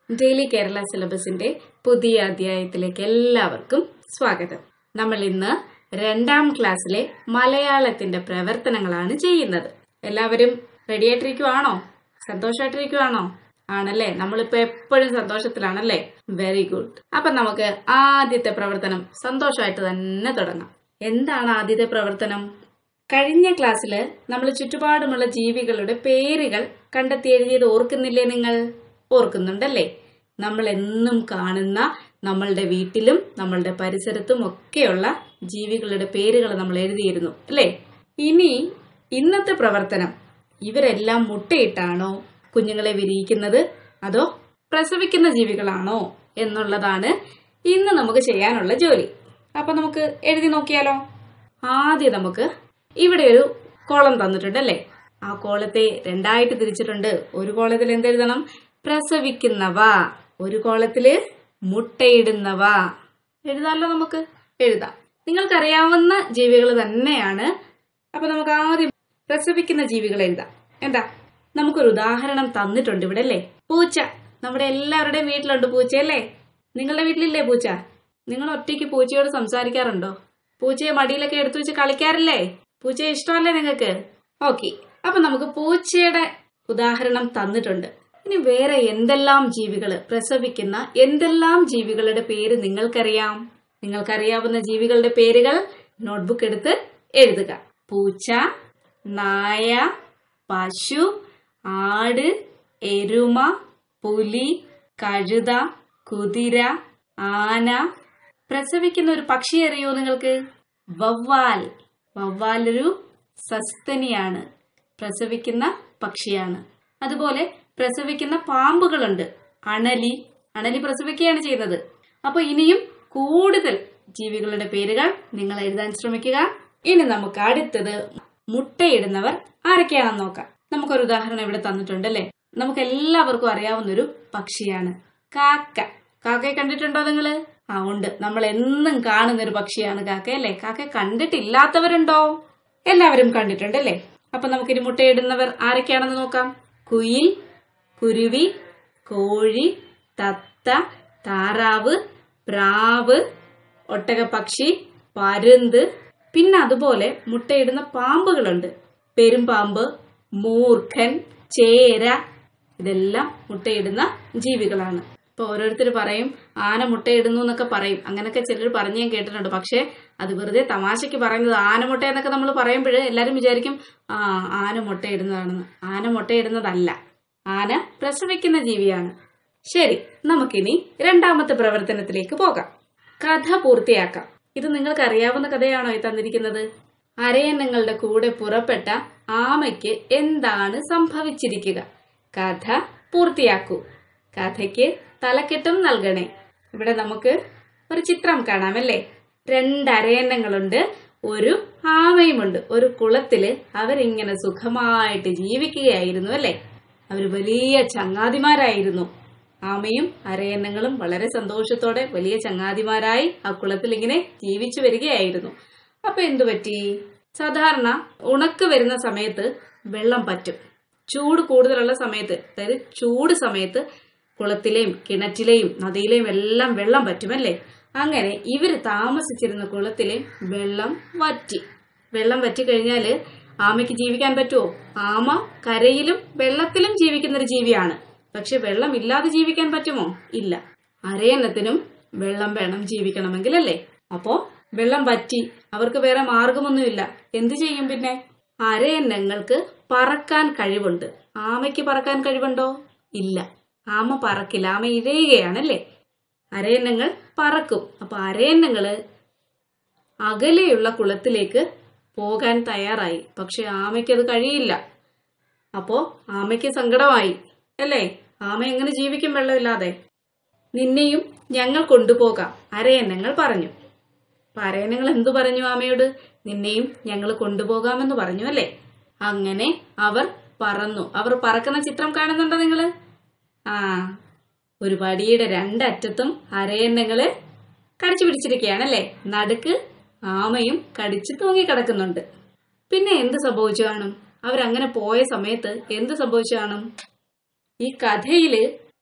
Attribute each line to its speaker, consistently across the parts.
Speaker 1: daily Kerala സിലബസിന്റെ പുതിയ അധ്യായത്തിലേക്ക് എല്ലാവർക്കും സ്വാഗതം നമ്മൾ ഇന്ന് രണ്ടാം ക്ലാസ്സിലെ മലയാളത്തിന്റെ പ്രവർത്തനങ്ങളാണ് ചെയ്യുന്നത് എല്ലാവരും റെഡിയായിട്ടിരിക്കുവാണോ സന്തോഷമായിട്ടിരിക്കുവാണോ ആണല്ലേ നമ്മളിപ്പോ എപ്പോഴും സന്തോഷത്തിലാണല്ലേ വെരി ഗുഡ് അപ്പൊ നമുക്ക് ആദ്യത്തെ പ്രവർത്തനം സന്തോഷമായിട്ട് തന്നെ തുടങ്ങാം എന്താണ് ആദ്യത്തെ പ്രവർത്തനം കഴിഞ്ഞ ക്ലാസ്സിൽ നമ്മൾ ചുറ്റുപാടുമുള്ള ജീവികളുടെ പേരുകൾ കണ്ടെത്തി എഴുതിയത് ഓർക്കുന്നില്ലേ നിങ്ങൾ ഓർക്കുന്നുണ്ടല്ലേ നമ്മൾ എന്നും കാണുന്ന നമ്മളുടെ വീട്ടിലും നമ്മളുടെ പരിസരത്തും ഒക്കെയുള്ള ജീവികളുടെ പേരുകൾ നമ്മൾ എഴുതിയിരുന്നു അല്ലേ ഇനി ഇന്നത്തെ പ്രവർത്തനം ഇവരെല്ലാം മുട്ടയിട്ടാണോ കുഞ്ഞുങ്ങളെ വിരിയിക്കുന്നത് അതോ പ്രസവിക്കുന്ന ജീവികളാണോ എന്നുള്ളതാണ് ഇന്ന് നമുക്ക് ചെയ്യാനുള്ള ജോലി അപ്പൊ നമുക്ക് എഴുതി നോക്കിയാലോ ആദ്യം നമുക്ക് ഇവിടെ ഒരു കോളം തന്നിട്ടുണ്ടല്ലേ ആ കോളത്തെ രണ്ടായിട്ട് തിരിച്ചിട്ടുണ്ട് ഒരു കോളത്തിൽ എന്തെഴുതണം പ്രസവിക്കുന്നവ ഒരു കോളത്തില് മുട്ടയിടുന്നവ എഴുതാമല്ലോ നമുക്ക് എഴുതാം നിങ്ങൾക്കറിയാവുന്ന ജീവികൾ തന്നെയാണ് അപ്പൊ നമുക്ക് ആദ്യം പ്രസവിക്കുന്ന ജീവികൾ എഴുതാം എന്താ നമുക്കൊരു ഉദാഹരണം തന്നിട്ടുണ്ട് ഇവിടെ അല്ലേ പൂച്ച നമ്മുടെ എല്ലാവരുടെയും വീട്ടിലുണ്ട് പൂച്ചയല്ലേ നിങ്ങളുടെ വീട്ടിലില്ലേ പൂച്ച നിങ്ങൾ ഒറ്റയ്ക്ക് പൂച്ചയോട് സംസാരിക്കാറുണ്ടോ പൂച്ചയെ മടിയിലൊക്കെ എടുത്തു വെച്ച് കളിക്കാറില്ലേ പൂച്ചയെ ഇഷ്ടമല്ലേ നിങ്ങൾക്ക് ഓക്കെ അപ്പൊ നമുക്ക് പൂച്ചയുടെ ഉദാഹരണം തന്നിട്ടുണ്ട് ഇനി വേറെ എന്തെല്ലാം ജീവികള് പ്രസവിക്കുന്ന എന്തെല്ലാം ജീവികളുടെ പേര് നിങ്ങൾക്കറിയാം നിങ്ങൾക്കറിയാവുന്ന ജീവികളുടെ പേരുകൾ നോട്ട്ബുക്ക് എടുത്ത് എഴുതുക പൂച്ച നായ പശു ആട് എരുമ പുലി കഴുത കുതിര ആന പ്രസവിക്കുന്ന ഒരു പക്ഷി അറിയോ നിങ്ങൾക്ക് വവ്വാൽ വവ്വാലൊരു സസ്തനിയാണ് പ്രസവിക്കുന്ന പക്ഷിയാണ് അതുപോലെ പ്രസവിക്കുന്ന പാമ്പുകളുണ്ട് അണലി അണലി പ്രസവിക്കുകയാണ് ചെയ്യുന്നത് അപ്പൊ ഇനിയും കൂടുതൽ ജീവികളുടെ പേരുകൾ നിങ്ങൾ എഴുതാൻ ശ്രമിക്കുക ഇനി നമുക്ക് അടുത്തത് മുട്ടയിടുന്നവർ ആരൊക്കെയാണെന്ന് നോക്കാം നമുക്കൊരു ഉദാഹരണം ഇവിടെ തന്നിട്ടുണ്ട് അല്ലേ നമുക്ക് എല്ലാവർക്കും അറിയാവുന്ന ഒരു പക്ഷിയാണ് കാക്ക കാക്കയെ കണ്ടിട്ടുണ്ടോ നിങ്ങള് ആ ഉണ്ട് നമ്മൾ എന്നും കാണുന്ന ഒരു പക്ഷിയാണ് കാക്ക അല്ലേ കാക്ക കണ്ടിട്ടില്ലാത്തവരുണ്ടോ എല്ലാവരും കണ്ടിട്ടുണ്ടല്ലേ അപ്പൊ നമുക്കിനി മുട്ടയിടുന്നവർ ആരൊക്കെയാണെന്ന് നോക്കാം കുയിൽ കുരുവി കോഴി തത്ത താറാവ് പ്രാവ് ഒട്ടകപ്പക്ഷി പരുന്ത് പിന്നെ അതുപോലെ മുട്ടയിടുന്ന പാമ്പുകളുണ്ട് പെരുമ്പാമ്പ് മൂർഖൻ ചേര ഇതെല്ലാം മുട്ടയിടുന്ന ജീവികളാണ് ഇപ്പൊ ഓരോരുത്തർ പറയും ആന മുട്ടയിടുന്നു എന്നൊക്കെ പറയും അങ്ങനെയൊക്കെ ചിലർ പറഞ്ഞു ഞാൻ കേട്ടിട്ടുണ്ട് പക്ഷെ അത് വെറുതെ തമാശയ്ക്ക് പറയുന്നത് ആന മുട്ട എന്നൊക്കെ നമ്മൾ പറയുമ്പോൾ എല്ലാവരും വിചാരിക്കും ആ ആന മുട്ടയിടുന്നതാണെന്ന് ആന മുട്ടയിടുന്നതല്ല ആന പ്രസവിക്കുന്ന ജീവിയാണ് ശരി നമുക്കിനി രണ്ടാമത്തെ പ്രവർത്തനത്തിലേക്ക് പോകാം കഥ പൂർത്തിയാക്കാം ഇത് നിങ്ങൾക്ക് അറിയാവുന്ന കഥയാണോ ഈ തന്നിരിക്കുന്നത് അരയന്നങ്ങളുടെ കൂടെ പുറപ്പെട്ട ആമയ്ക്ക് എന്താണ് സംഭവിച്ചിരിക്കുക കഥ പൂർത്തിയാക്കൂ കഥയ്ക്ക് തലക്കെട്ടും നൽകണേ ഇവിടെ നമുക്ക് ഒരു ചിത്രം കാണാമല്ലേ രണ്ട് അരയന്നങ്ങളുണ്ട് ഒരു ആമയുമുണ്ട് ഒരു കുളത്തില് അവരിങ്ങനെ സുഖമായിട്ട് ജീവിക്കുകയായിരുന്നു അല്ലേ അവർ വലിയ ചങ്ങാതിമാരായിരുന്നു ആമയും അരയന്നങ്ങളും വളരെ സന്തോഷത്തോടെ വലിയ ചങ്ങാതിമാരായി ആ കുളത്തിൽ ഇങ്ങനെ ജീവിച്ചു വരികയായിരുന്നു അപ്പൊ എന്തു പറ്റി സാധാരണ ഉണക്ക് വരുന്ന സമയത്ത് വെള്ളം പറ്റും ചൂട് കൂടുതലുള്ള സമയത്ത് അതായത് ചൂട് സമയത്ത് കുളത്തിലെയും കിണറ്റിലെയും നദിയിലെയും എല്ലാം വെള്ളം പറ്റുമല്ലേ അങ്ങനെ ഇവര് താമസിച്ചിരുന്ന കുളത്തിലെ വെള്ളം വറ്റി വെള്ളം വറ്റി കഴിഞ്ഞാല് ആമയ്ക്ക് ജീവിക്കാൻ പറ്റുമോ ആമ കരയിലും വെള്ളത്തിലും ജീവിക്കുന്ന ഒരു ജീവിയാണ് പക്ഷെ വെള്ളം ഇല്ലാതെ ജീവിക്കാൻ പറ്റുമോ ഇല്ല അരയന്നത്തിനും വെള്ളം വേണം ജീവിക്കണമെങ്കിൽ അല്ലേ അപ്പോ വെള്ളം വറ്റി അവർക്ക് വേറെ മാർഗമൊന്നുമില്ല എന്തു ചെയ്യും പിന്നെ അരയന്നങ്ങൾക്ക് പറക്കാൻ കഴിവുണ്ട് ആമയ്ക്ക് പറക്കാൻ കഴിവുണ്ടോ ഇല്ല ആമ പറക്കില്ല ആമ ഇഴയുകയാണല്ലേ അരയന്നങ്ങൾ പറക്കും അപ്പൊ അരയന്നങ്ങള് അകലെയുള്ള കുളത്തിലേക്ക് പോകാൻ തയ്യാറായി പക്ഷെ ആമയ്ക്ക് അത് കഴിയില്ല അപ്പോ ആമയ്ക്ക് സങ്കടമായി അല്ലേ ആമ എങ്ങനെ ജീവിക്കും വെള്ളമില്ലാതെ നിന്നെയും ഞങ്ങൾ കൊണ്ടുപോകാം അരയന്നങ്ങൾ പറഞ്ഞു അപ്പൊ അരയന്നങ്ങൾ എന്തു പറഞ്ഞു ആമയോട് നിന്നെയും ഞങ്ങൾ കൊണ്ടുപോകാമെന്ന് പറഞ്ഞു അല്ലേ അങ്ങനെ അവർ പറന്നു അവർ പറക്കുന്ന ചിത്രം കാണുന്നുണ്ടോ നിങ്ങള് ആ ഒരു വടിയുടെ രണ്ടറ്റത്തും അരയന്നങ്ങള് കടിച്ചു പിടിച്ചിരിക്കുകയാണല്ലേ നടുക്ക് ആമയും കടിച്ചു തൂങ്ങി കിടക്കുന്നുണ്ട് പിന്നെ എന്ത് സംഭവിച്ചു കാണും അവരങ്ങനെ പോയ സമയത്ത് എന്ത് സംഭവിച്ചു കാണും ഈ കഥയില്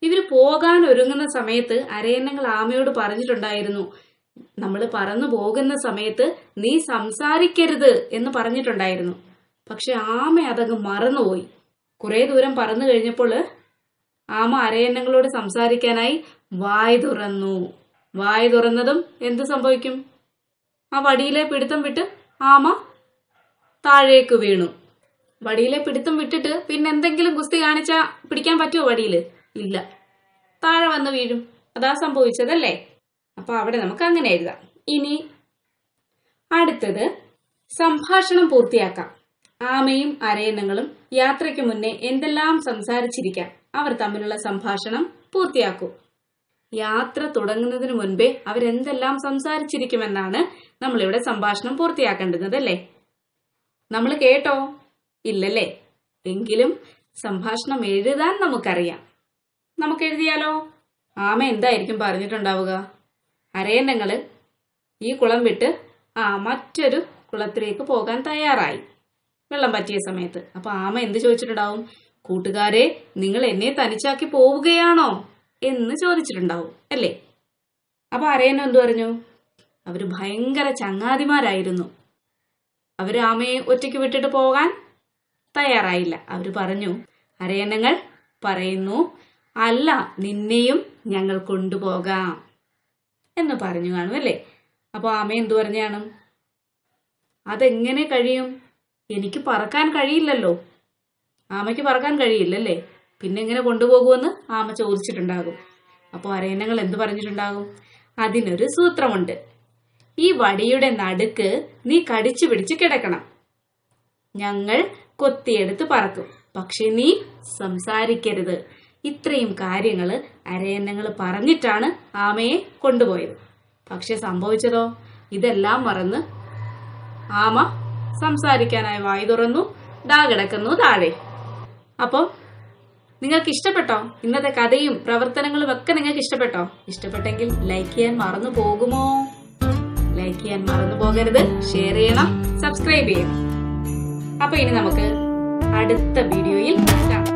Speaker 1: ഇവര് പോകാൻ ഒരുങ്ങുന്ന സമയത്ത് അരയന്നങ്ങൾ ആമയോട് പറഞ്ഞിട്ടുണ്ടായിരുന്നു നമ്മൾ പറന്നു പോകുന്ന സമയത്ത് നീ സംസാരിക്കരുത് എന്ന് പറഞ്ഞിട്ടുണ്ടായിരുന്നു പക്ഷെ ആമ അതങ്ങ് മറന്നുപോയി കുറെ ദൂരം പറന്നു കഴിഞ്ഞപ്പോൾ ആമ അരയന്നങ്ങളോട് സംസാരിക്കാനായി വായ് തുറന്നു വായ് തുറന്നതും എന്ത് സംഭവിക്കും ആ വടിയിലെ പിടുത്തം വിട്ട് ആമ താഴേക്ക് വീണു വടിയിലെ പിടുത്തം വിട്ടിട്ട് പിന്നെ എന്തെങ്കിലും ഗുസ്തി കാണിച്ചാ പിടിക്കാൻ പറ്റുമോ വടിയിൽ ഇല്ല താഴെ വന്ന് വീഴും അതാ സംഭവിച്ചതല്ലേ അപ്പൊ അവിടെ നമുക്ക് അങ്ങനെ എഴുതാം ഇനി അടുത്തത് സംഭാഷണം പൂർത്തിയാക്കാം ആമയും അരയന്നങ്ങളും യാത്രയ്ക്ക് മുന്നേ എന്തെല്ലാം സംസാരിച്ചിരിക്കാം അവർ തമ്മിലുള്ള സംഭാഷണം പൂർത്തിയാക്കൂ യാത്ര തുടങ്ങുന്നതിന് മുൻപേ അവരെന്തെല്ലാം സംസാരിച്ചിരിക്കുമെന്നാണ് നമ്മളിവിടെ സംഭാഷണം പൂർത്തിയാക്കേണ്ടുന്നത് അല്ലേ നമ്മൾ കേട്ടോ ഇല്ലല്ലേ എങ്കിലും സംഭാഷണം എഴുതാൻ നമുക്കറിയാം നമുക്ക് എഴുതിയാലോ ആമ എന്തായിരിക്കും പറഞ്ഞിട്ടുണ്ടാവുക അരയന്നങ്ങള് ഈ കുളം വിട്ട് ആ മറ്റൊരു കുളത്തിലേക്ക് പോകാൻ തയ്യാറായി വെള്ളം പറ്റിയ സമയത്ത് അപ്പൊ ആമ എന്ത് ചോദിച്ചിട്ടുണ്ടാവും കൂട്ടുകാരെ നിങ്ങൾ എന്നെ തനിച്ചാക്കി പോവുകയാണോ എന്ന് ചോദിച്ചിട്ടുണ്ടാവും അല്ലേ അപ്പൊ അരയന്ന എന്തു പറഞ്ഞു അവര് ഭയങ്കര ചങ്ങാതിമാരായിരുന്നു അവര് ആമയെ ഒറ്റയ്ക്ക് വിട്ടിട്ട് പോകാൻ തയ്യാറായില്ല അവര് പറഞ്ഞു അരയന്നങ്ങൾ പറയുന്നു അല്ല നിന്നെയും ഞങ്ങൾ കൊണ്ടുപോകാം എന്ന് പറഞ്ഞു കാണും അല്ലേ അപ്പൊ ആമ എന്തു പറഞ്ഞു കാണും അതെങ്ങനെ കഴിയും എനിക്ക് പറക്കാൻ കഴിയില്ലല്ലോ ആമയ്ക്ക് പറക്കാൻ കഴിയില്ലല്ലേ പിന്നെ എങ്ങനെ കൊണ്ടുപോകുമെന്ന് ആമ ചോദിച്ചിട്ടുണ്ടാകും അപ്പോൾ അരയന്നങ്ങൾ എന്തു പറഞ്ഞിട്ടുണ്ടാകും അതിനൊരു സൂത്രമുണ്ട് ഈ വടിയുടെ നടുക്ക് നീ കടിച്ചു പിടിച്ച് കിടക്കണം ഞങ്ങൾ കൊത്തിയെടുത്ത് പറക്കും പക്ഷെ നീ സംസാരിക്കരുത് ഇത്രയും കാര്യങ്ങൾ അരയന്നങ്ങൾ പറഞ്ഞിട്ടാണ് ആമയെ കൊണ്ടുപോയത് പക്ഷെ സംഭവിച്ചതോ ഇതെല്ലാം മറന്ന് ആമ സംസാരിക്കാനായി വായി തുറന്നു ദാ കിടക്കുന്നു താഴെ അപ്പം നിങ്ങൾക്ക് ഇഷ്ടപ്പെട്ടോ ഇന്നത്തെ കഥയും പ്രവർത്തനങ്ങളും ഒക്കെ നിങ്ങൾക്ക് ഇഷ്ടപ്പെട്ടോ ഇഷ്ടപ്പെട്ടെങ്കിൽ ലൈക്ക് ചെയ്യാൻ മറന്നു പോകുമോ ലൈക്ക് ചെയ്യാൻ മറന്നു പോകരുത് ഷെയർ ചെയ്യണം സബ്സ്ക്രൈബ് ചെയ്യണം അപ്പൊ ഇനി നമുക്ക് അടുത്ത വീഡിയോയിൽ കാണാം